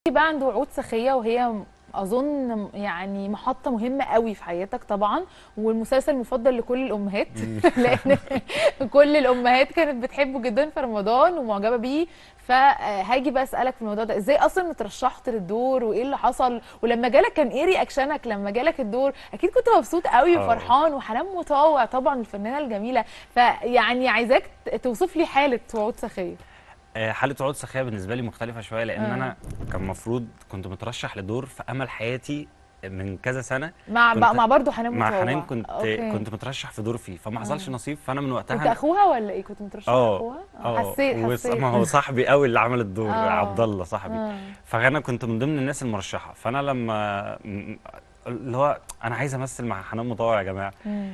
بقى عند وعود سخية وهي اظن يعني محطه مهمه قوي في حياتك طبعا والمسلسل المفضل لكل الامهات لان كل الامهات كانت بتحبه جدا في رمضان ومعجبه بيه فهاجي بقى اسالك في الموضوع ده ازاي اصلا اترشحت للدور وايه اللي حصل ولما جالك كان ايه رياكشنك لما جالك الدور اكيد كنت مبسوط قوي آه. وفرحان وحنان مطوع طبعا الفنانه الجميله فيعني عايزاك توصف لي حاله وعود سخيه آه، حالة عقود سخية بالنسبة لي مختلفة شوية لأن آه. أنا كان المفروض كنت مترشح لدور في أمل حياتي من كذا سنة مع كنت- مع برضه حنان مع مطوع حنان كنت أوكي. كنت مترشح في دور فيه فما حصلش آه. نصيب فأنا من كنت وقتها اخوها ولا ايه كنت مترشح اه اخوها اه حسيت وص- حسيت ما هو صاحبي قوي اللي عمل الدور آه. عبد الله صاحبي آه. فانا كنت من ضمن الناس المرشحه فانا لما م- اللي هو انا عايز امثل مع حنان مطوع يا جماعه مم.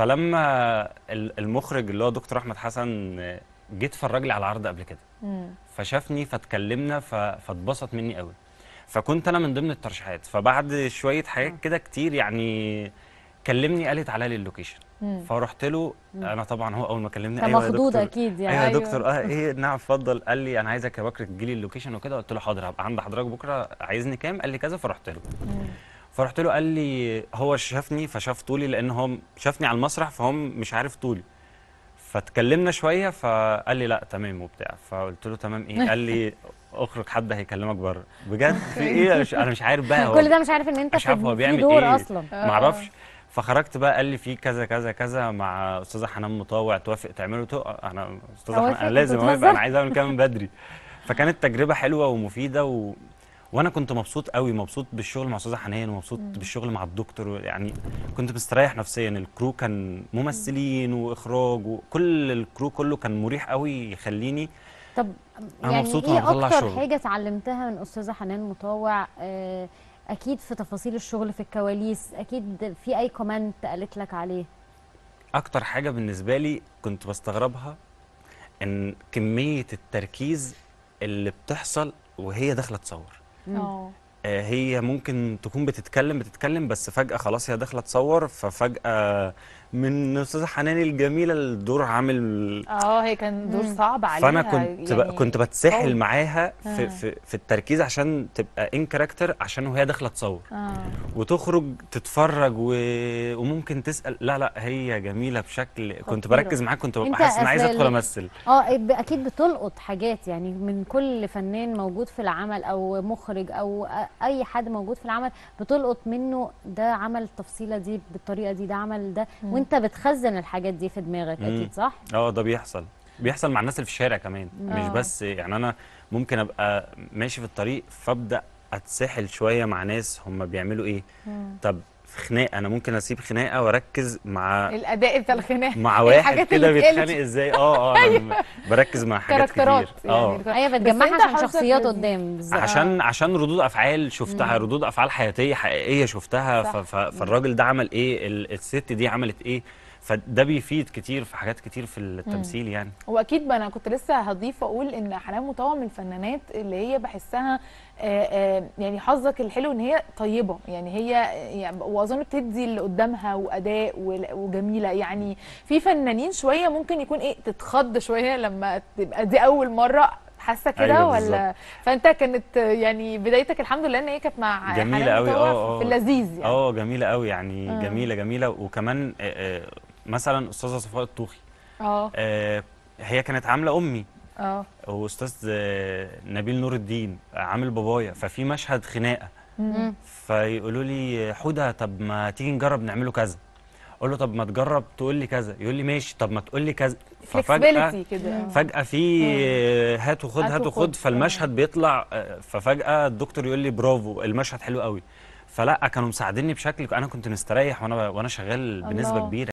فلما ال- المخرج اللي هو دكتور احمد حسن آه، جه اتفرج لي على العرض قبل كده مم. فشافني فاتكلمنا ف- فاتبسط مني قوي فكنت انا من ضمن الترشيحات فبعد شويه حاجات كده كتير يعني كلمني قال لي تعالى لي اللوكيشن مم. فرحت له انا طبعا هو اول ما كلمني كان ايوه يا مخضوض دكتور اكيد يعني ايوه يا أيوة. دكتور اه ايه نعم اتفضل قال لي انا عايزك يا بكر تجي لي اللوكيشن وكده قلت له حاضر هبقى عند حضرتك بكره عايزني كام قال لي كذا فرحت له مم. فرحت له قال لي هو شافني فشاف طولي لان هو شافني على المسرح فهو مش عارف طولي فاتكلمنا شويه فقال لي لا تمام وبتاع فقلت له تمام ايه قال لي اخرج حد هيكلمك بره بجد في ايه أنا مش- انا مش عارف بقى هو كل ده مش عارف ان انت مش عارف هو في, في بيعمل دور إيه. اصلا آه. معرفش فخرجت بقى قال لي في كذا كذا كذا مع استاذه حنان مطوع توافق تعمله قلت له انا استاذه حنان أوافق؟ انا لازم أنت اوافق بتهزر؟ انا عايز اعمل كده من بدري فكانت تجربه حلوه ومفيده و... وانا كنت مبسوط قوي مبسوط بالشغل مع استاذه حنان ومبسوط بالشغل مع الدكتور يعني كنت مستريح نفسيا الكرو كان ممثلين واخراج وكل الكرو كله كان مريح قوي يخليني طب أنا يعني مبسوط ايه وأنا بطلع اكتر شغل. حاجه اتعلمتها من استاذه حنان مطوع آه، اكيد في تفاصيل الشغل في الكواليس اكيد في اي كومنت قالت لك عليه اكتر حاجه بالنسبه لي كنت بستغربها ان كميه التركيز اللي بتحصل وهي داخله تصور اه آه، هي ممكن تكون بتتكلم بتتكلم بس فجأة خلاص هي داخلة تصور ففجأة من أستاذة حنان الجميلة الدور عامل اه هي كان دور مم. صعب عليها فأنا كنت ب... يعني كنت بتسحل قوي. معاها آه. في, في, في التركيز عشان تبقى ان كاركتر عشان وهي داخلة تصور اه وتخرج تتفرج و... وممكن تسأل لا لا هي جميلة بشكل كنت خطيرة. بركز معاها كنت ببقى أنت حاسس إن عايز أصل أدخل ال- أمثل اه ب- اكيد بتلقط حاجات يعني من كل فنان موجود في العمل او مخرج او أ- اي حد موجود في العمل بتلقط منه ده عمل التفصيله دي بالطريقه دي ده عمل ده مم. وانت بتخزن الحاجات دي في دماغك مم. اكيد صح اه ده بيحصل بيحصل مع الناس اللي في الشارع كمان مش آه. بس يعني انا ممكن ابقى ماشي في الطريق فابدا اتسحل شويه مع ناس هم بيعملوا ايه مم. طب في خناقه انا ممكن اسيب خناقه واركز مع الاداء بتاع الخناقه مع واحد الحاجات كده اللي اتقالت. بيتخانق ازاي اه اه انا بركز مع حاجات كاركترات كتير اه يعني ايوه بس بتجمعها أنت عشان حظك شخصيات لذيذ. قدام بالظبط عشان عشان ردود افعال شفتها ردود افعال حياتيه حقيقيه شفتها صح. ف- ف- فالراجل ده عمل ايه ال- الست دي عملت ايه فده بيفيد كتير في حاجات كتير في التمثيل يعني واكيد بقى انا كنت لسه هضيف واقول ان حنان مطوع من الفنانات اللي هي بحسها آه، آه، يعني حظك الحلو ان هي طيبه يعني هي يعني واظن بتدي اللي قدامها واداء ول- وجميله يعني في فنانين شويه ممكن يكون ايه تتخض شويه لما تبقى دي اول مره حاسه كده أيوة ولا فانت كانت يعني بدايتك الحمد لله ان هي كانت مع جميلة حنان أوي، مطوع آه، آه. في اللذيذ يعني اه جميله قوي يعني آه. جميله جميله وكمان آه، آه، مثلا استاذه صفاء الطوخي اه آه، هي كانت عامله امي اه واستاذ آه، نبيل نور الدين عامل بابايا ففي مشهد خناقه مم. فيقولوا لي حوده طب ما تيجي نجرب نعمله كذا اقول له طب ما تجرب تقول لي كذا يقول لي ماشي طب ما تقول لي كذا ففجاه فلكسبيليتي كده فجأة في آه، هات وخد هات هات وخد. وخد فالمشهد بيطلع آه، ففجأة الدكتور يقول لي برافو المشهد حلو قوي فلا كانوا مساعديني بشكل انا كنت مستريح وانا وانا شغال بنسبة الله. كبيرة